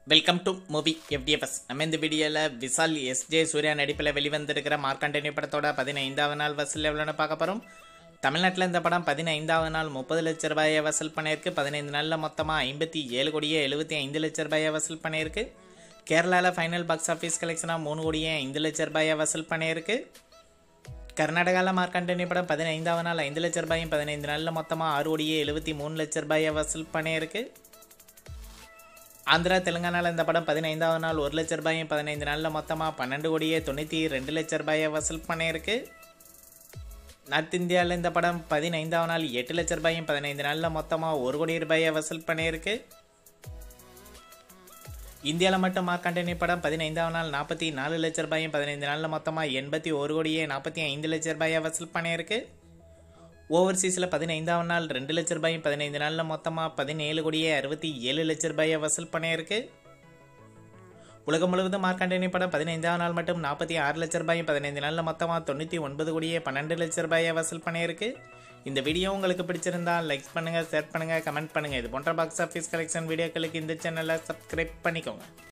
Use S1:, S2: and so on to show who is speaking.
S1: welcome to movie FDFS நம்ம இந்த வீடியோவில் விசால் எஸ்ஜே சூர்யா நடிப்பில் வெளிவந்திருக்கிற மார்க்கண்டனி படத்தோட பதினைந்தாவது நாள் வசூல் எவ்வளோன்னு பார்க்க போகிறோம் தமிழ்நாட்டில் இந்த படம் பதினைந்தாவது நாள் முப்பது லட்ச ரூபாயை வசூல் பண்ணியிருக்கு பதினைந்து நாளில் மொத்தமாக ஐம்பத்தி ஏழு கோடியே எழுபத்தி ஐந்து லட்ச ரூபாயை வசூல் பண்ணியிருக்கு கேரளாவில் ஃபைனல் பாக்ஸ் ஆஃபீஸ் கலெக்ஷனாக மூணு கோடியே ஐந்து லட்ச ரூபாயை வசூல் பண்ணியிருக்கு கர்நாடகாவில் மார்க்கண்டனி படம் பதினைந்தாவது நாள் ஐந்து லட்ச ரூபாயும் பதினைந்து நாளில் மொத்தமாக ஆறு கோடியே எழுபத்தி மூணு லட்ச ரூபாயை வசூல் பண்ணியிருக்கு ஆந்திரா தெலுங்கானாவில் இந்த படம் பதினைந்தாவது நாள் ஒரு லட்ச ரூபாயும் பதினைந்து நாளில் மொத்தமாக பன்னெண்டு கோடியே தொண்ணூற்றி ரெண்டு லட்ச ரூபாயை வசூல் பண்ணியிருக்கு நார்த் இந்தியாவில் இந்த படம் பதினைந்தாவது நாள் எட்டு லட்ச ரூபாயும் பதினைந்து நாளில் மொத்தமாக ஒரு கோடி ரூபாயை வசூல் பண்ணியிருக்கு இந்தியாவில் மட்டும் மார்க்கண்டனி படம் பதினைந்தாவது நாள் நாற்பத்தி நாலு லட்ச ரூபாயும் பதினைந்து நாளில் மொத்தமாக எண்பத்தி ஒரு கோடியே நாற்பத்தி ஐந்து லட்ச ரூபாயை வசூல் பண்ணியிருக்கு ஓவர்சீஸில் பதினைந்தாவது நாள் ரெண்டு லட்ச ரூபாயும் பதினைந்து நாளில் மொத்தமாக பதினேழு கோடியே அறுபத்தி ஏழு லட்ச ரூபாயை வசூல் பண்ணியிருக்கு உலகம் முழுவதும் மார்க்கண்டனி படம் பதினைந்தாவது நாள் மட்டும் நாற்பத்தி ஆறு லட்ச ரூபாயும் பதினைந்து நாளில் மொத்தமாக தொண்ணூற்றி ஒன்பது கோடியே பன்னெண்டு லட்ச ரூபாயை வசூல் பண்ணியிருக்கு இந்த வீடியோ உங்களுக்கு பிடிச்சிருந்தா லைக் பண்ணுங்கள் ஷேர் பண்ணுங்கள் கமெண்ட் பண்ணுங்கள் இது போன்ற பாக்ஸ் ஆஃபீஸ் கலெக்ஷன் வீடியோக்களுக்கு இந்த சேனலை சப்ஸ்கிரைப் பண்ணிக்கோங்க